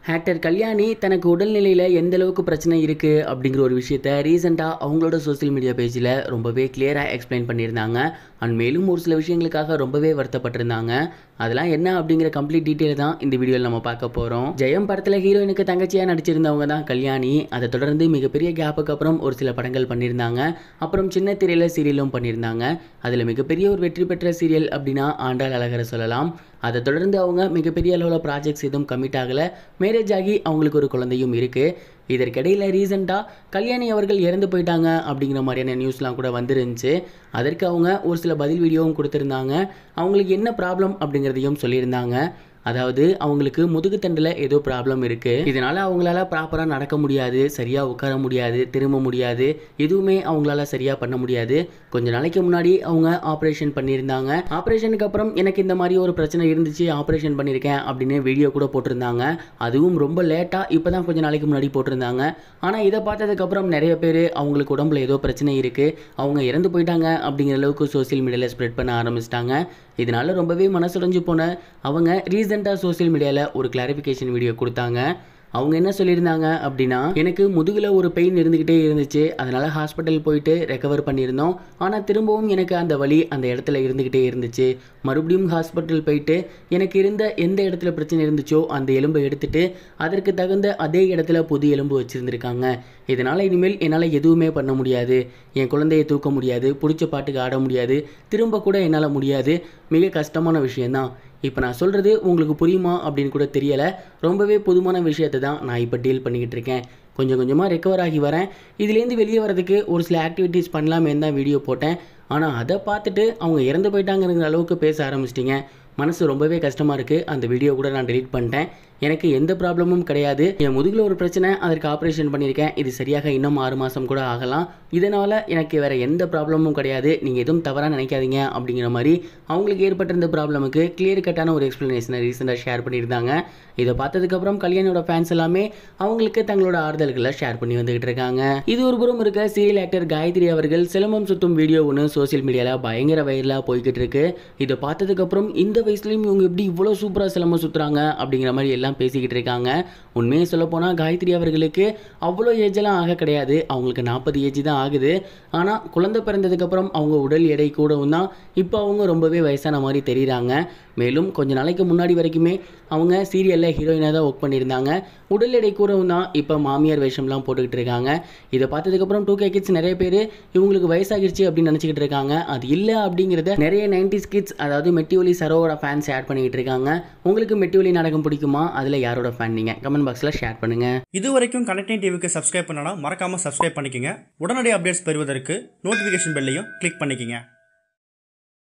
actor Kalyani தனக்கு உடல்நிலையில் எந்த அளவுக்கு பிரச்சனை இருக்குது அப்படிங்கிற ஒரு விஷயத்த ரீசெண்டாக அவங்களோட சோஷியல் மீடியா பேஜில் ரொம்பவே கிளியராக எக்ஸ்பிளைன் பண்ணியிருந்தாங்க அண்ட் மேலும் ஒரு சில விஷயங்களுக்காக ரொம்பவே வருத்தப்பட்டிருந்தாங்க அதெல்லாம் என்ன அப்படிங்கிற கம்ப்ளீட் டீட்டெயில் தான் இந்த வீடியோவில் நம்ம பார்க்க போகிறோம் ஜெயம் படத்தில் ஹீரோயினுக்கு தங்கச்சியாக நடிச்சிருந்தவங்க தான் கல்யாணி அதை தொடர்ந்து மிகப்பெரிய கேப்புக்கு அப்புறம் ஒரு சில படங்கள் பண்ணியிருந்தாங்க அப்புறம் சின்ன திரையில சீரியலும் பண்ணியிருந்தாங்க அதில் மிகப்பெரிய ஒரு வெற்றி பெற்ற சீரியல் அப்படின்னா ஆண்டாள் அழகரை சொல்லலாம் அதை தொடர்ந்து அவங்க மிகப்பெரிய அளவில் ப்ராஜெக்ட்ஸ் எதுவும் கமிட் ஆகலை மேரேஜ் ஆகி அவங்களுக்கு ஒரு குழந்தையும் இருக்குது இதற்கிடையில் ரீசெண்டாக கல்யாணி அவர்கள் இறந்து போயிட்டாங்க அப்படிங்கிற மாதிரியான நியூஸ்லாம் கூட வந்துருந்துச்சு அதற்கு அவங்க ஒரு சில பதில் வீடியோவும் கொடுத்துருந்தாங்க அவங்களுக்கு என்ன ப்ராப்ளம் அப்படிங்கிறதையும் சொல்லியிருந்தாங்க அதாவது அவங்களுக்கு முதுகுத்தண்டில் ஏதோ ப்ராப்ளம் இருக்குது இதனால் அவங்களால ப்ராப்பராக நடக்க முடியாது சரியாக உட்கார முடியாது திரும்ப முடியாது எதுவுமே அவங்களால சரியாக பண்ண முடியாது கொஞ்ச நாளைக்கு முன்னாடி அவங்க ஆப்ரேஷன் பண்ணியிருந்தாங்க ஆப்ரேஷனுக்கு அப்புறம் எனக்கு இந்த மாதிரி ஒரு பிரச்சனை இருந்துச்சு ஆப்ரேஷன் பண்ணியிருக்கேன் அப்படின்னு வீடியோ கூட போட்டிருந்தாங்க அதுவும் ரொம்ப லேட்டாக இப்போ தான் கொஞ்ச நாளைக்கு முன்னாடி போட்டிருந்தாங்க ஆனால் இதை பார்த்ததுக்கப்புறம் நிறைய பேர் அவங்களுக்கு உடம்புல ஏதோ பிரச்சனை இருக்குது அவங்க இறந்து போயிட்டாங்க அப்படிங்கிற அளவுக்கு சோஷியல் மீடியாவில் ஸ்ப்ரெட் பண்ண ஆரம்பிச்சிட்டாங்க இதனால ரொம்பவே மனசுடைஞ்சு போன அவங்க ரீசெண்டாக சோஷியல் மீடியாவில் ஒரு கிளாரிஃபிகேஷன் வீடியோ கொடுத்தாங்க அவங்க என்ன சொல்லியிருந்தாங்க அப்படின்னா எனக்கு முதுகில் ஒரு பெயின் இருந்துக்கிட்டே இருந்துச்சு அதனால் ஹாஸ்பிட்டல் போயிட்டு ரெக்கவர் பண்ணியிருந்தோம் ஆனால் திரும்பவும் எனக்கு அந்த வலி அந்த இடத்துல இருந்துக்கிட்டே இருந்துச்சு மறுபடியும் ஹாஸ்பிட்டல் போயிட்டு எனக்கு இருந்த எந்த இடத்துல பிரச்சனை இருந்துச்சோ அந்த எலும்பை எடுத்துட்டு அதற்கு தகுந்த அதே இடத்துல புது எலும்பு வச்சுருந்துருக்காங்க இதனால் இனிமேல் என்னால் எதுவுமே பண்ண முடியாது என் குழந்தையை தூக்க முடியாது பிடிச்ச பாட்டுக்கு ஆட முடியாது திரும்ப கூட என்னால் முடியாது மிக கஷ்டமான விஷயந்தான் இப்போ நான் சொல்கிறது உங்களுக்கு புரியுமா அப்படின்னு கூட தெரியலை ரொம்பவே புதுமான விஷயத்தை தான் நான் இப்போ டீல் பண்ணிக்கிட்டு இருக்கேன் கொஞ்சம் கொஞ்சமாக ரெக்கவர் ஆகி வரேன் இதுலேருந்து வெளியே வரதுக்கு ஒரு சில ஆக்டிவிட்டீஸ் பண்ணலாமேன்னு தான் வீடியோ போட்டேன் ஆனால் அதை பார்த்துட்டு அவங்க இறந்து போயிட்டாங்கிற அளவுக்கு பேச ஆரம்பிச்சிட்டிங்க மனசு ரொம்பவே கஷ்டமாக இருக்குது அந்த வீடியோ கூட நான் டெலீட் பண்ணிட்டேன் எனக்கு எந்த ப்ராப்ளமும் கிடையாது என் முதுகில் ஒரு பிரச்சனை அதற்கு ஆப்ரேஷன் பண்ணியிருக்கேன் இது சரியாக இன்னும் ஆறு மாதம் கூட ஆகலாம் இதனால் எனக்கு வேறு எந்த ப்ராப்ளமும் கிடையாது நீங்கள் எதுவும் தவறாக நினைக்காதீங்க அப்படிங்கிற மாதிரி அவங்களுக்கு ஏற்பட்டிருந்த ப்ராப்ளமுக்கு கிளியர் கட்டான ஒரு எக்ஸ்ப்ளனேஷனை ரீசெண்டாக ஷேர் பண்ணியிருந்தாங்க இதை பார்த்ததுக்கப்புறம் கல்யாணியோட ஃபேன்ஸ் எல்லாமே அவங்களுக்கு தங்களோட ஆறுதல்களை ஷேர் பண்ணி வந்துகிட்டு இருக்காங்க இது ஒரு புறம் இருக்க சீரியல் ஆக்டர் காயத்ரி அவர்கள் சிலம்பம் சுத்தும் வீடியோ ஒன்று சோஷியல் மீடியாவில் பயங்கர வைரலாக போய்கிட்டு இருக்கு இதை பார்த்ததுக்கப்புறம் இந்த வயசுலையும் இவங்க எப்படி இவ்வளோ சூப்பராக சிலம்பம் சுற்றுறாங்க அப்படிங்கிற மாதிரி எல்லாம் பேசிக்கிட்டு இருக்காங்க உண்மையை சொல்ல போனால் காயத்ரி அவர்களுக்கு அவ்வளோ ஏஜெல்லாம் ஆக கிடையாது அவங்களுக்கு நாற்பது ஏஜ் தான் ஆகுது ஆனால் குழந்தை பிறந்ததுக்கப்புறம் அவங்க உடல் எடை கூடவும் தான் இப்போ அவங்க ரொம்பவே வயசான மாதிரி தெரியுறாங்க மேலும் கொஞ்ச நாளைக்கு முன்னாடி வரைக்குமே அவங்க சீரியலில் ஹீரோயினாக தான் ஒர்க் பண்ணியிருந்தாங்க உடல் எடை கூடவும் தான் இப்போ மாமியார் வேஷம்லாம் போட்டுக்கிட்டு இருக்காங்க இதை பார்த்ததுக்கப்புறம் டூ கே கிட்ஸ் நிறைய பேர் இவங்களுக்கு வயசாகிடுச்சு அப்படின்னு நினச்சிக்கிட்டு இருக்காங்க அது இல்லை அப்படிங்கிறத நிறைய நைன்டிஸ் கிட்ஸ் அதாவது மெட்டிஒலி சரோவோட ஃபேன்ஸ் ஆட் பண்ணிக்கிட்டு இருக்காங்க உங்களுக்கு மெட்டிஒலி நாடகம் பிடிக்குமா அதில் யாரோட ஃபேன் நீங்கள் கமெண்ட் பாக்ஸில் ஷேர் பண்ணுங்கள் இது வரைக்கும் கனெக்டிங் டிவிக்கு சப்ஸ்கிரைப் பண்ணனா மறக்காம சப்ஸ்கிரைப் பண்ணிக்கங்க உடனடி அப்டேட்ஸ் பெறுவதற்கு நோட்டிஃபிகேஷன் பெல்லையும் கிளிக் பண்ணிக்கங்க